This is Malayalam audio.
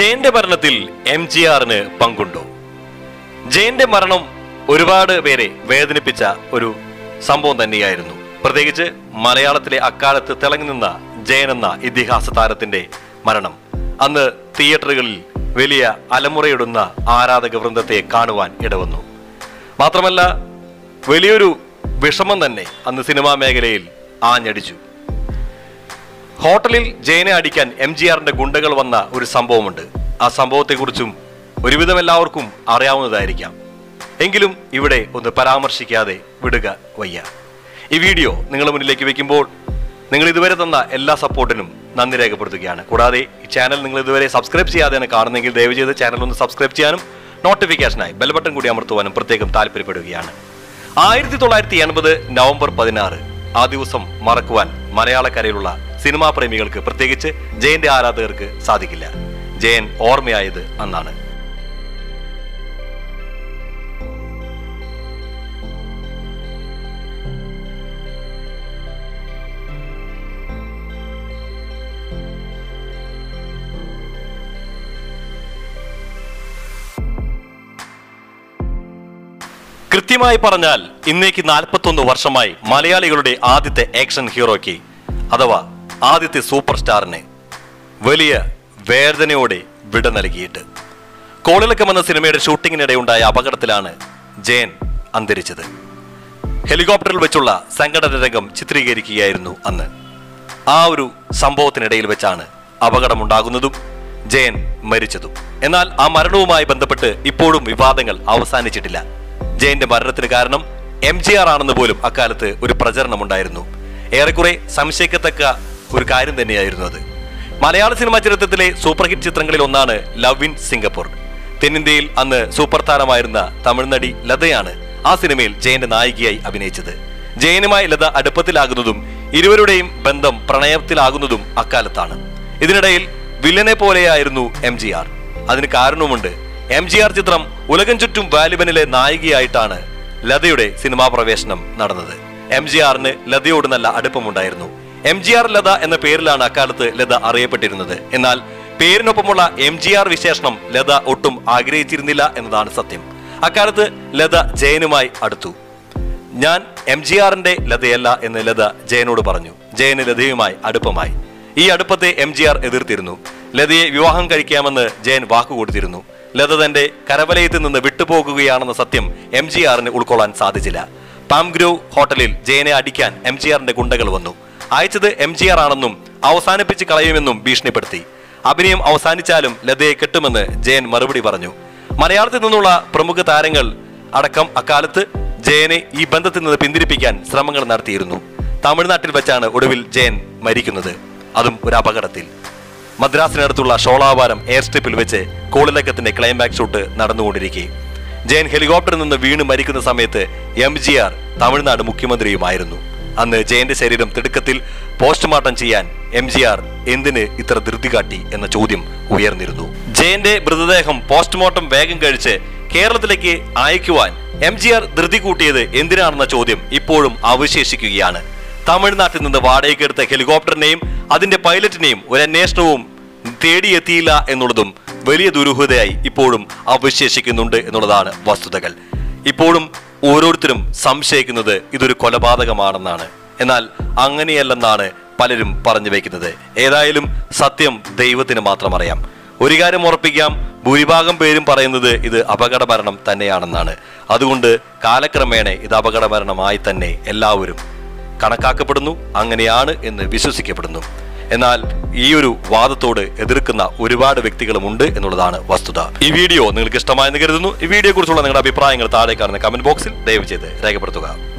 ജയന്റെ മരണത്തിൽ എം ജി ആറിന് പങ്കുണ്ടോ ജയന്റെ മരണം ഒരുപാട് പേരെ വേദനിപ്പിച്ച ഒരു സംഭവം തന്നെയായിരുന്നു പ്രത്യേകിച്ച് മലയാളത്തിലെ അക്കാലത്ത് തിളങ്ങി നിന്ന ജയൻ എന്ന ഇതിഹാസ താരത്തിന്റെ മരണം അന്ന് തിയേറ്ററുകളിൽ വലിയ അലമുറയിടുന്ന ആരാധക വൃന്ദത്തെ കാണുവാൻ ഇടവന്നു മാത്രമല്ല വലിയൊരു വിഷമം തന്നെ അന്ന് സിനിമാ മേഖലയിൽ ആഞ്ഞടിച്ചു ഹോട്ടലിൽ ജയനെ അടിക്കാൻ എം ജി ആറിന്റെ ഗുണ്ടകൾ വന്ന ഒരു സംഭവമുണ്ട് ആ സംഭവത്തെക്കുറിച്ചും ഒരുവിധം എല്ലാവർക്കും അറിയാവുന്നതായിരിക്കാം എങ്കിലും ഇവിടെ ഒന്ന് പരാമർശിക്കാതെ വിടുക വയ്യ ഈ വീഡിയോ നിങ്ങളുടെ മുന്നിലേക്ക് വെക്കുമ്പോൾ നിങ്ങൾ ഇതുവരെ തന്ന എല്ലാ സപ്പോർട്ടിനും നന്ദി രേഖപ്പെടുത്തുകയാണ് കൂടാതെ ഈ ചാനൽ നിങ്ങൾ ഇതുവരെ സബ്സ്ക്രൈബ് ചെയ്യാതെയാണ് കാണുന്നെങ്കിൽ ദയവ് ചെയ്ത് ചാനൽ ഒന്ന് സബ്സ്ക്രൈബ് ചെയ്യാനും നോട്ടിഫിക്കേഷനായി ബെൽ ബട്ടൺ കൂടി അമർത്തുവാനും പ്രത്യേകം താല്പര്യപ്പെടുകയാണ് ആയിരത്തി തൊള്ളായിരത്തി എൺപത് നവംബർ പതിനാറ് ആ ദിവസം മറക്കുവാൻ മലയാളക്കരയിലുള്ള സിനിമാ പ്രേമികൾക്ക് പ്രത്യേകിച്ച് ജയന്റെ ആരാധകർക്ക് സാധിക്കില്ല ജയൻ ഓർമ്മയായത് അന്നാണ് കൃത്യമായി പറഞ്ഞാൽ ഇന്നേക്ക് നാൽപ്പത്തൊന്ന് വർഷമായി മലയാളികളുടെ ആദ്യത്തെ ആക്ഷൻ ഹീറോയ്ക്ക് അഥവാ ആദ്യത്തെ സൂപ്പർ സ്റ്റാറിന് വലിയ വേദനയോടെ വിട നൽകിയിട്ട് കോളിളക്കം എന്ന സിനിമയുടെ ഷൂട്ടിങ്ങിനിടെ ഉണ്ടായ അപകടത്തിലാണ് ജയൻ അന്തരിച്ചത് ഹെലികോപ്റ്ററിൽ വെച്ചുള്ള സംഘടന രംഗം ചിത്രീകരിക്കുകയായിരുന്നു അന്ന് ആ ഒരു സംഭവത്തിനിടയിൽ വെച്ചാണ് അപകടമുണ്ടാകുന്നതും ജയൻ മരിച്ചതും എന്നാൽ ആ മരണവുമായി ബന്ധപ്പെട്ട് ഇപ്പോഴും വിവാദങ്ങൾ അവസാനിച്ചിട്ടില്ല ജയന്റെ മരണത്തിന് കാരണം എം ജി ആർ ആണെന്ന് പോലും അക്കാലത്ത് ഒരു പ്രചരണമുണ്ടായിരുന്നു ഏറെക്കുറെ സംശയിക്കത്തക്ക ഒരു കാര്യം തന്നെയായിരുന്നു അത് മലയാള സിനിമാ ചരിത്രത്തിലെ സൂപ്പർ ഹിറ്റ് ചിത്രങ്ങളിൽ ഒന്നാണ് ലവ് ഇൻ സിംഗപ്പൂർ തെന്നിന്ത്യയിൽ അന്ന് സൂപ്പർ താരമായിരുന്ന തമിഴ്നടി ലതയാണ് ആ സിനിമയിൽ ജയന്റെ നായികയായി അഭിനയിച്ചത് ജയനുമായി ലത അടുപ്പത്തിലാകുന്നതും ഇരുവരുടെയും ബന്ധം പ്രണയത്തിലാകുന്നതും അക്കാലത്താണ് ഇതിനിടയിൽ വില്ലനെ പോലെയായിരുന്നു എം ജി ആർ അതിന് കാരണവുമുണ്ട് എം ജി ആർ ചിത്രം ഉലകം ചുറ്റും വാലിബനിലെ നായികയായിട്ടാണ് ലതയുടെ സിനിമാ പ്രവേശനം നടന്നത് എം ജി ആറിന് ലതയോട് നല്ല അടുപ്പമുണ്ടായിരുന്നു എം ജി ആർ ലത എന്ന പേരിലാണ് അക്കാലത്ത് ലത അറിയപ്പെട്ടിരുന്നത് എന്നാൽ പേരിനൊപ്പമുള്ള എം ജി ആർ വിശേഷണം ലത ഒട്ടും ആഗ്രഹിച്ചിരുന്നില്ല എന്നതാണ് സത്യം അക്കാലത്ത് ലത ജയനുമായി അടുത്തു ഞാൻ എം ജി ആറിന്റെ ലതയല്ല എന്ന് ലത ജയനോട് പറഞ്ഞു ജയന് ലതയുമായി അടുപ്പമായി ഈ അടുപ്പത്തെ എം ജി ആർ എതിർത്തിരുന്നു ലതയെ വിവാഹം കഴിക്കാമെന്ന് ജയൻ വാക്കുകൊടുത്തിരുന്നു ലത തന്റെ കരവലയത്തിൽ നിന്ന് വിട്ടുപോകുകയാണെന്ന സത്യം എം ജി ആറിന് ഉൾക്കൊള്ളാൻ സാധിച്ചില്ല പാംഗ്രൂവ് ഹോട്ടലിൽ ജയനെ അടിക്കാൻ എം ജി ആറിന്റെ ഗുണ്ടകൾ വന്നു അയച്ചത് എം ജി ആർ ആണെന്നും അവസാനിപ്പിച്ച് കളയുമെന്നും ഭീഷണിപ്പെടുത്തി അഭിനയം അവസാനിച്ചാലും ലതയെ കെട്ടുമെന്ന് ജയൻ മറുപടി പറഞ്ഞു മലയാളത്തിൽ നിന്നുള്ള പ്രമുഖ താരങ്ങൾ അടക്കം അക്കാലത്ത് ജയനെ ഈ ബന്ധത്തിൽ നിന്ന് പിന്തിരിപ്പിക്കാൻ ശ്രമങ്ങൾ നടത്തിയിരുന്നു തമിഴ്നാട്ടിൽ വെച്ചാണ് ഒടുവിൽ ജയൻ മരിക്കുന്നത് അതും ഒരു അപകടത്തിൽ മദ്രാസിനടുത്തുള്ള ഷോളാവാരം എയർ സ്ട്രിപ്പിൽ വെച്ച് കോളിലക്കത്തിന്റെ ക്ലൈമാക്സ് ഷൂട്ട് നടന്നുകൊണ്ടിരിക്കെ ജയൻ ഹെലികോപ്റ്ററിൽ നിന്ന് വീണ് മരിക്കുന്ന സമയത്ത് എം ജി ആർ തമിഴ്നാട് മുഖ്യമന്ത്രിയുമായിരുന്നു അന്ന് ജയന്റെ ശരീരം തിടുക്കത്തിൽ പോസ്റ്റ്മോർട്ടം ചെയ്യാൻ എം ജി ആർ എന്തിന് ഇത്ര ധൃതി കാട്ടി എന്ന ചോദ്യം ഉയർന്നിരുന്നു ജയന്റെ മൃതദേഹം പോസ്റ്റ്മോർട്ടം വേഗം കഴിച്ച് കേരളത്തിലേക്ക് അയക്കുവാൻ എം ജി ആർ ധൃതി കൂട്ടിയത് എന്തിനാണെന്ന ചോദ്യം ഇപ്പോഴും അവശേഷിക്കുകയാണ് തമിഴ്നാട്ടിൽ നിന്ന് വാടകയ്ക്കെടുത്ത ഹെലികോപ്റ്ററിനെയും അതിന്റെ പൈലറ്റിനെയും ഒരു അന്വേഷണവും തേടിയെത്തിയില്ല എന്നുള്ളതും വലിയ ദുരൂഹതയായി ഇപ്പോഴും അവശേഷിക്കുന്നുണ്ട് എന്നുള്ളതാണ് വസ്തുതകൾ ഇപ്പോഴും ഓരോരുത്തരും സംശയിക്കുന്നത് ഇതൊരു കൊലപാതകമാണെന്നാണ് എന്നാൽ അങ്ങനെയല്ലെന്നാണ് പലരും പറഞ്ഞു വയ്ക്കുന്നത് ഏതായാലും സത്യം ദൈവത്തിന് മാത്രം അറിയാം ഒരു കാര്യം ഉറപ്പിക്കാം ഭൂരിഭാഗം പേരും പറയുന്നത് ഇത് അപകട മരണം തന്നെയാണെന്നാണ് അതുകൊണ്ട് കാലക്രമേണ ഇത് അപകട മരണമായി തന്നെ എല്ലാവരും കണക്കാക്കപ്പെടുന്നു അങ്ങനെയാണ് എന്ന് വിശ്വസിക്കപ്പെടുന്നു എന്നാൽ ഈ ഒരു വാദത്തോട് എതിർക്കുന്ന ഒരുപാട് വ്യക്തികളുമുണ്ട് എന്നുള്ളതാണ് വസ്തുത ഈ വീഡിയോ നിങ്ങൾക്ക് ഇഷ്ടമായെന്ന് കരുതുന്നു ഈ വീഡിയോ കുറിച്ചുള്ള നിങ്ങളുടെ അഭിപ്രായങ്ങൾ താഴെ കാണുന്ന കമന്റ് ബോക്സിൽ ദയവ് ചെയ്ത് രേഖപ്പെടുത്തുക